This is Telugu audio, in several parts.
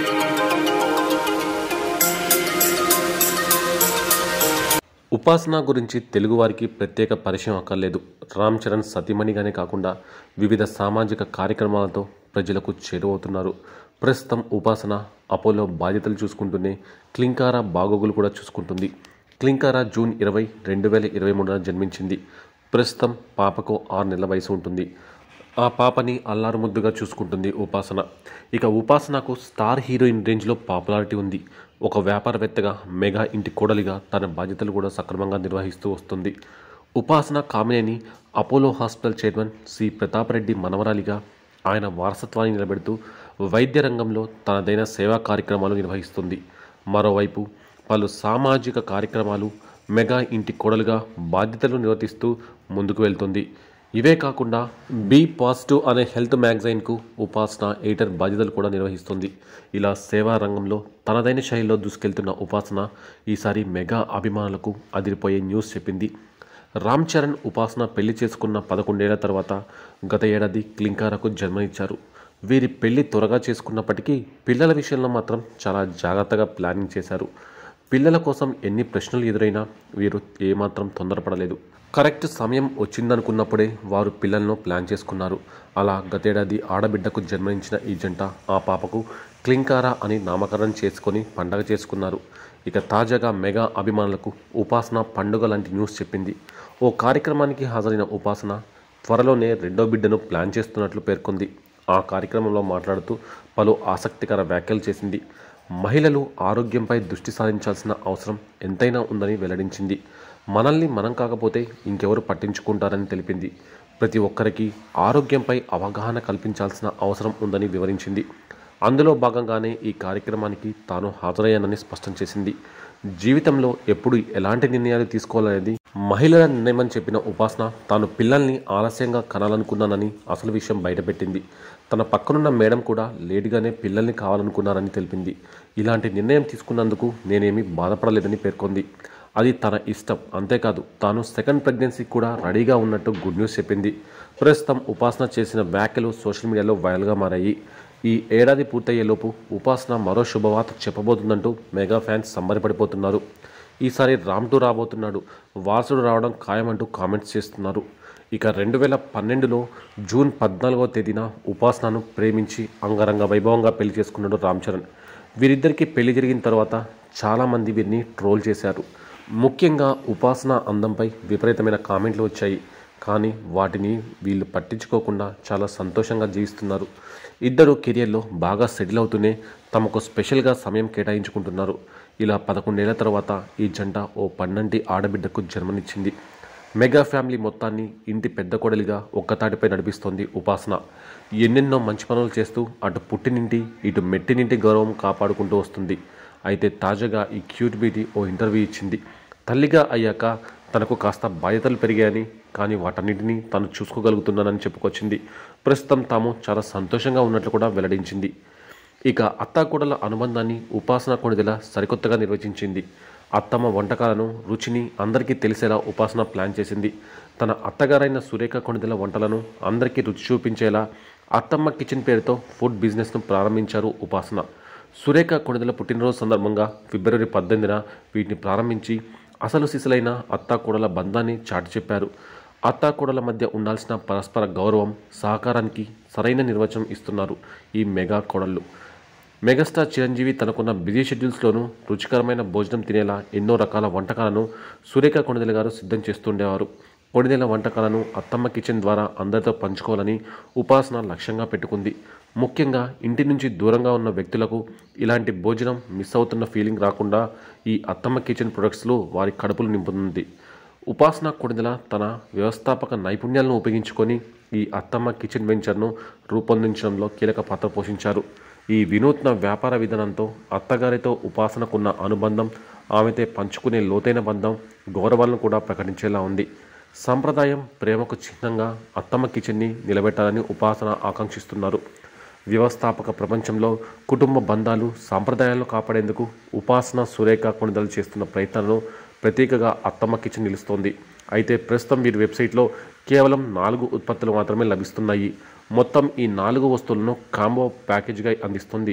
ఉపాసన గురించి తెలుగువారికి ప్రత్యేక పరిచయం అక్కర్లేదు రామ్ చరణ్ సతీమణిగానే కాకుండా వివిధ సామాజిక కార్యక్రమాలతో ప్రజలకు చేరువవుతున్నారు ప్రస్తుతం ఉపాసన అపోలో బాధ్యతలు చూసుకుంటూనే క్లింకారా బాగోగులు కూడా చూసుకుంటుంది క్లింకారా జూన్ ఇరవై రెండు వేల ఇరవై మూడున జన్మించింది ప్రస్తుతం పాపకు ఆరు నెలల వయసు ఉంటుంది ఆ పాపని అల్లారు ముద్దుగా చూసుకుంటుంది ఉపాసన ఇక ఉపాసనకు స్టార్ హీరోయిన్ రేంజ్లో పాపులారిటీ ఉంది ఒక వ్యాపారవేత్తగా మెగా ఇంటి కోడలిగా తన బాధ్యతలు కూడా సక్రమంగా నిర్వహిస్తూ వస్తుంది Upasana Kamineni Apollo hospital chairman C Prathap Reddy మనవరాలిగా ఆయన వారసత్వాన్ని నిలబెడుతూ వైద్య రంగంలో తనదైన సేవా కార్యక్రమాలు నిర్వహిస్తుంది మరోవైపు పలు సామాజిక కార్యక్రమాలు మెగా ఇంటి కోడలుగా బాధ్యతలు నిర్వర్తిస్తూ ముందుకు వెళ్తుంది ఇవే కాకుండా బీ పాజిటివ్ అనే హెల్త్ మ్యాగజైన్కు ఉపాసన ఎడిటర్ బాధ్యతలు కూడా నిర్వహిస్తుంది ఇలా సేవా రంగంలో తనదైన శైలిలో దూసుకెళ్తున్న ఉపాసన ఈసారి మెగా అభిమానులకు అదిరిపోయే న్యూస్ చెప్పింది రామ్ చరణ్ ఉపాసన పెళ్లి చేసుకున్న పదకొండేళ్ల తర్వాత గత ఏడాది క్లింకారకు జన్మనిచ్చారు వీరి పెళ్లి త్వరగా చేసుకున్నప్పటికీ పిల్లల విషయంలో మాత్రం చాలా జాగ్రత్తగా ప్లానింగ్ చేశారు పిల్లల కోసం ఎన్ని ప్రశ్నలు ఎదురైనా వీరు ఏమాత్రం తొందరపడలేదు కరెక్ట్ సమయం వచ్చిందనుకున్నప్పుడే వారు పిల్లలను ప్లాన్ చేసుకున్నారు అలా గతేడాది ఆడబిడ్డకు జన్మనించిన ఈ జంట ఆ పాపకు క్లింకారా అని నామకరణం చేసుకొని పండగ చేసుకున్నారు ఇక తాజాగా మెగా అభిమానులకు ఉపాసన పండుగ లాంటి న్యూస్ చెప్పింది ఓ కార్యక్రమానికి హాజరైన ఉపాసన త్వరలోనే రెండో బిడ్డను ప్లాన్ చేస్తున్నట్లు పేర్కొంది ఆ కార్యక్రమంలో మాట్లాడుతూ పలు ఆసక్తికర వ్యాఖ్యలు చేసింది మహిళలు ఆరోగ్యంపై దృష్టి సారించాల్సిన అవసరం ఎంతైనా ఉందని వెల్లడించింది మనల్ని మనం కాకపోతే ఇంకెవరు పట్టించుకుంటారని తెలిపింది ప్రతి ఒక్కరికి ఆరోగ్యంపై అవగాహన కల్పించాల్సిన అవసరం ఉందని వివరించింది అందులో భాగంగానే ఈ కార్యక్రమానికి తాను హాజరయ్యానని స్పష్టం చేసింది జీవితంలో ఎప్పుడు ఎలాంటి నిర్ణయాలు తీసుకోవాలనేది మహిళల నిర్ణయమని చెప్పిన ఉపాసన తాను పిల్లల్ని ఆలస్యంగా కనాలనుకున్నానని అసలు విషయం బయటపెట్టింది తన పక్కనున్న మేడం కూడా లేటుగానే పిల్లల్ని కావాలనుకున్నారని తెలిపింది ఇలాంటి నిర్ణయం తీసుకున్నందుకు నేనేమీ బాధపడలేదని పేర్కొంది అది తన ఇష్టం అంతేకాదు తాను సెకండ్ ప్రెగ్నెన్సీ కూడా రెడీగా ఉన్నట్టు గుడ్ న్యూస్ చెప్పింది ప్రస్తుతం ఉపాసన చేసిన వ్యాఖ్యలు సోషల్ మీడియాలో వైరల్గా మారాయి ఈ ఏడాది పూర్తయ్యేలోపు ఉపాసన మరో శుభవార్త చెప్పబోతుందంటూ మెగా ఫ్యాన్స్ సంబరపడిపోతున్నారు ఈసారి రామ్ టూ రాబోతున్నాడు వారసుడు రావడం ఖాయమంటూ కామెంట్స్ చేస్తున్నారు ఇక రెండు వేల పన్నెండులో జూన్ పద్నాలుగవ తేదీన ఉపాసనను ప్రేమించి అంగరంగ వైభవంగా పెళ్లి చేసుకున్నాడు రామ్ చరణ్ వీరిద్దరికీ పెళ్లి జరిగిన తర్వాత చాలామంది వీరిని ట్రోల్ చేశారు ముఖ్యంగా ఉపాసన అందంపై విపరీతమైన కామెంట్లు వచ్చాయి కానీ వాటిని వీళ్ళు పట్టించుకోకుండా చాలా సంతోషంగా జీవిస్తున్నారు ఇద్దరు కెరియర్లో బాగా సెటిల్ అవుతూనే తమకు స్పెషల్గా సమయం కేటాయించుకుంటున్నారు ఇలా పదకొండేళ్ల తర్వాత ఈ జంట ఓ పన్నంటి ఆడబిడ్డకు జన్మనిచ్చింది మెగా ఫ్యామిలీ మొత్తాన్ని ఇంటి పెద్ద కొడలిగా ఒక్కతాటిపై నడిపిస్తోంది ఉపాసన ఎన్నెన్నో మంచి పనులు చేస్తూ అటు పుట్టినింటి ఇటు మెట్టినింటి గౌరవం కాపాడుకుంటూ వస్తుంది అయితే తాజాగా ఈ క్యూట్ బ్యూటీ ఓ ఇంటర్వ్యూ ఇచ్చింది తల్లిగా అయ్యాక తనకు కాస్త బాధ్యతలు పెరిగాయని కానీ వాటన్నిటినీ తను చూసుకోగలుగుతున్నానని చెప్పుకొచ్చింది ప్రస్తుతం తాము చాలా సంతోషంగా ఉన్నట్లు కూడా వెల్లడించింది ఇక అత్తాకోడల అనుబంధాన్ని ఉపాసన కొణిదెల సరికొత్తగా నిర్వచించింది అత్తమ్మ వంటకాలను రుచిని అందరికీ తెలిసేలా ఉపాసన ప్లాన్ చేసింది తన అత్తగారైన సురేఖ కొణిదెల వంటలను అందరికీ రుచి చూపించేలా అత్తమ్మ కిచెన్ పేరుతో ఫుడ్ బిజినెస్ను ప్రారంభించారు ఉపాసన సురేఖ కొణిదెల పుట్టినరోజు సందర్భంగా ఫిబ్రవరి పద్దెనిమిదిన వీటిని ప్రారంభించి అసలు సిసలైన అత్తాకోడల బంధాన్ని చాటి చెప్పారు అత్తాకోడల మధ్య ఉండాల్సిన పరస్పర గౌరవం సహకారానికి సరైన నిర్వచనం ఇస్తున్నారు ఈ మెగా కోడళ్ళు మెగాస్టార్ చిరంజీవి తనకున్న బిజీ షెడ్యూల్స్లోనూ రుచికరమైన భోజనం తినేలా ఎన్నో రకాల వంటకాలను సురేఖ కొణిదెల గారు సిద్ధం చేస్తుండేవారు కొణిదెల వంటకాలను అత్తమ్మ కిచెన్ ద్వారా అందరితో పంచుకోవాలని ఉపాసన లక్ష్యంగా పెట్టుకుంది ముఖ్యంగా ఇంటి నుంచి దూరంగా ఉన్న వ్యక్తులకు ఇలాంటి భోజనం మిస్ అవుతున్న ఫీలింగ్ రాకుండా ఈ అత్తమ్మ కిచెన్ ప్రొడక్ట్స్లో వారి కడుపులు నింపుతుంది ఉపాసన కొణిదెల తన వ్యవస్థాపక నైపుణ్యాలను ఉపయోగించుకొని ఈ అత్తమ్మ కిచెన్ వెంచర్ను రూపొందించడంలో కీలక పాత్ర పోషించారు ఈ వినూత్న వ్యాపార విధానంతో అత్తగారితో ఉపాసనకున్న అనుబంధం ఆమెతో పంచుకునే లోతైన బంధం గౌరవాలను కూడా ప్రకటించేలా ఉంది సంప్రదాయం ప్రేమకు చిహ్నంగా అత్తమ్మ కిచెన్ని నిలబెట్టాలని ఉపాసన ఆకాంక్షిస్తున్నారు వ్యవస్థాపక ప్రపంచంలో కుటుంబ బంధాలు సాంప్రదాయాలను కాపాడేందుకు ఉపాసన సురేఖ కొనుదలు చేస్తున్న ప్రయత్నాలను ప్రతీకగా అత్తమ్మ కిచెన్ నిలుస్తోంది అయితే ప్రస్తుతం వీరి వెబ్సైట్లో కేవలం నాలుగు ఉత్పత్తులు మాత్రమే లభిస్తున్నాయి మొత్తం ఈ నాలుగు వస్తువులను కాంబో ప్యాకేజ్గా అందిస్తుంది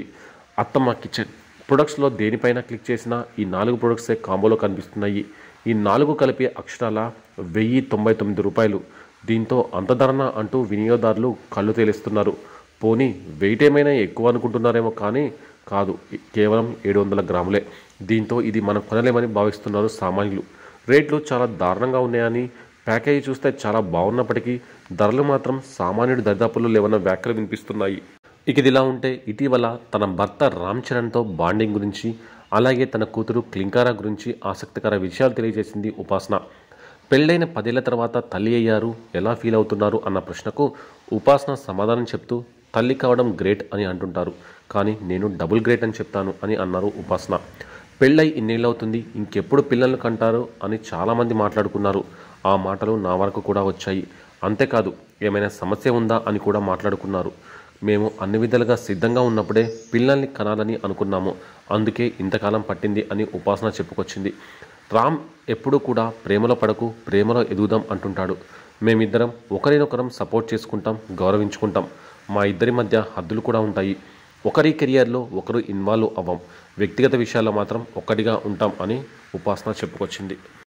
అత్తమ్మ కిచెన్ ప్రొడక్ట్స్లో దేనిపైన క్లిక్ చేసినా ఈ నాలుగు ప్రొడక్ట్సే కాంబోలో కనిపిస్తున్నాయి ఈ నాలుగు కలిపి అక్షరాల వెయ్యి తొంభై తొమ్మిది రూపాయలు దీంతో అంత ధరన అంటూ వినియోగదారులు కళ్ళు తేలిస్తున్నారు పోనీ వెయిట్ ఏమైనా ఎక్కువ అనుకుంటున్నారేమో కానీ కాదు కేవలం ఏడు వందల గ్రాములే దీంతో ఇది మనం కొనలేమని భావిస్తున్నారు సామాన్యులు రేట్లు చాలా దారుణంగా ఉన్నాయని ప్యాకేజీ చూస్తే చాలా బాగున్నప్పటికీ ధరలు మాత్రం సామాన్యుడి దరిదాపుల్లో లేవన్న వ్యాఖ్యలు వినిపిస్తున్నాయి ఇక ఇది ఇలా ఉంటే ఇటీవల తన భర్త రామ్ చరణ్తో బాండింగ్ గురించి అలాగే తన కూతురు క్లింకారా గురించి ఆసక్తికర విషయాలు తెలియజేసింది ఉపాసన పెళ్ళైన పదేళ్ల తర్వాత తల్లి అయ్యారు ఎలా ఫీల్ అవుతున్నారు అన్న ప్రశ్నకు ఉపాసన సమాధానం చెప్తూ తల్లి కావడం గ్రేట్ అని అంటుంటారు కానీ నేను డబుల్ గ్రేట్ అని చెప్తాను అని అన్నారు ఉపాసన పెళ్ళై ఇన్నేళ్ళు అవుతుంది ఇంకెప్పుడు పిల్లలను కంటారు అని చాలామంది మాట్లాడుకున్నారు ఆ మాటలు నా వరకు కూడా వచ్చాయి అంతేకాదు ఏమైనా సమస్య ఉందా అని కూడా మాట్లాడుకున్నారు మేము అన్ని విధాలుగా సిద్ధంగా ఉన్నప్పుడే పిల్లల్ని కనాలని అనుకున్నాము అందుకే ఇంతకాలం పట్టింది అని ఉపాసన చెప్పుకొచ్చింది రామ్ ఎప్పుడూ కూడా ప్రేమలో పడకు ప్రేమలో ఎదుగుదాం అంటుంటాడు మేమిద్దరం ఒకరినొకరం సపోర్ట్ చేసుకుంటాం గౌరవించుకుంటాం మా ఇద్దరి మధ్య హద్దులు కూడా ఉంటాయి ఒకరి కెరియర్లో ఒకరు ఇన్వాల్వ్ అవ్వం వ్యక్తిగత విషయాల్లో మాత్రం ఒక్కటిగా ఉంటాం అని ఉపాసన చెప్పుకొచ్చింది